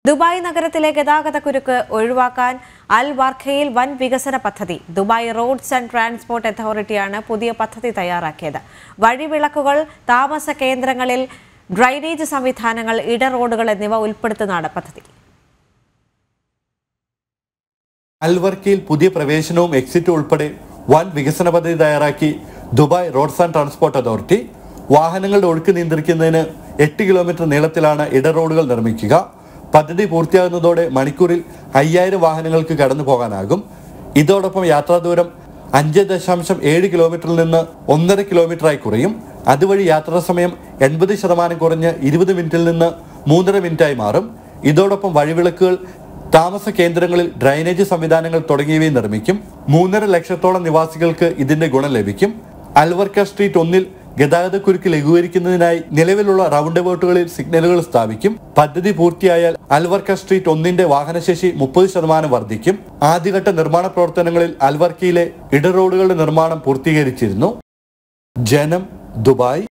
Dubai നഗരത്തിലെ ഗതാഗതക്കുരുക്ക് ഒഴിവാക്കാൻ അൽ വർഖയിൽ വൻ വികസന പദ്ധതി ദുബായ് റോഡ്സ് ആൻഡ് ട്രാൻസ്പോർട്ട് അതോറിറ്റിയാണ് പുതിയ പദ്ധതി തയ്യാറാക്കിയത് വഴിവിളക്കുകൾ താമസ കേന്ദ്രങ്ങളിൽ ഡ്രൈനേജ് സംവിധാനങ്ങൾ ഇട റോഡുകൾ എന്നിവ ഉൾപ്പെടുത്തുന്നതാണ് പദ്ധതി അൽവർക്കയിൽ പുതിയ പ്രവേശനവും എക്സിറ്റും ഉൾപ്പെടെ വൻ വികസന പദ്ധതി തയ്യാറാക്കി Dubai roads and transport authority വാഹനങ്ങളുടെ ഒഴുക്ക് നിയന്ത്രിക്കുന്നതിന് എട്ട് കിലോമീറ്റർ നീളത്തിലാണ് ഇട റോഡുകൾ നിർമ്മിക്കുക പദ്ധതി പൂർത്തിയാകുന്നതോടെ മണിക്കൂറിൽ അയ്യായിരം വാഹനങ്ങൾക്ക് കടന്നു പോകാനാകും ഇതോടൊപ്പം യാത്രാ ദൂരം അഞ്ച് ദശാംശം ഏഴ് കിലോമീറ്ററിൽ നിന്ന് ഒന്നര കിലോമീറ്ററായി കുറയും അതുവഴി യാത്രാ സമയം എൺപത് ശതമാനം കുറഞ്ഞ് ഇരുപത് മിനിറ്റിൽ നിന്ന് മൂന്നര മിനിറ്റായി മാറും ഇതോടൊപ്പം വഴിവിളക്കുകൾ താമസ കേന്ദ്രങ്ങളിൽ ഡ്രൈനേജ് സംവിധാനങ്ങൾ തുടങ്ങിയവയും നിർമ്മിക്കും മൂന്നര ലക്ഷത്തോളം നിവാസികൾക്ക് ഇതിന്റെ ഗുണം ലഭിക്കും അൽവർക്ക സ്ട്രീറ്റ് ഒന്നിൽ ഗതാഗതക്കുരുക്ക് ലഘൂകരിക്കുന്നതിനായി നിലവിലുള്ള റൗണ്ട് ബോട്ടുകളിൽ സിഗ്നലുകൾ സ്ഥാപിക്കും പദ്ധതി പൂർത്തിയായാൽ അൽവർക്ക സ്ട്രീറ്റ് ഒന്നിന്റെ വാഹനശേഷി മുപ്പത് ശതമാനം വർദ്ധിക്കും ആദ്യഘട്ട നിർമ്മാണ പ്രവർത്തനങ്ങളിൽ അൽവർക്കയിലെ ഇട റോഡുകളുടെ നിർമ്മാണം പൂർത്തീകരിച്ചിരുന്നു ജനം ദുബായ്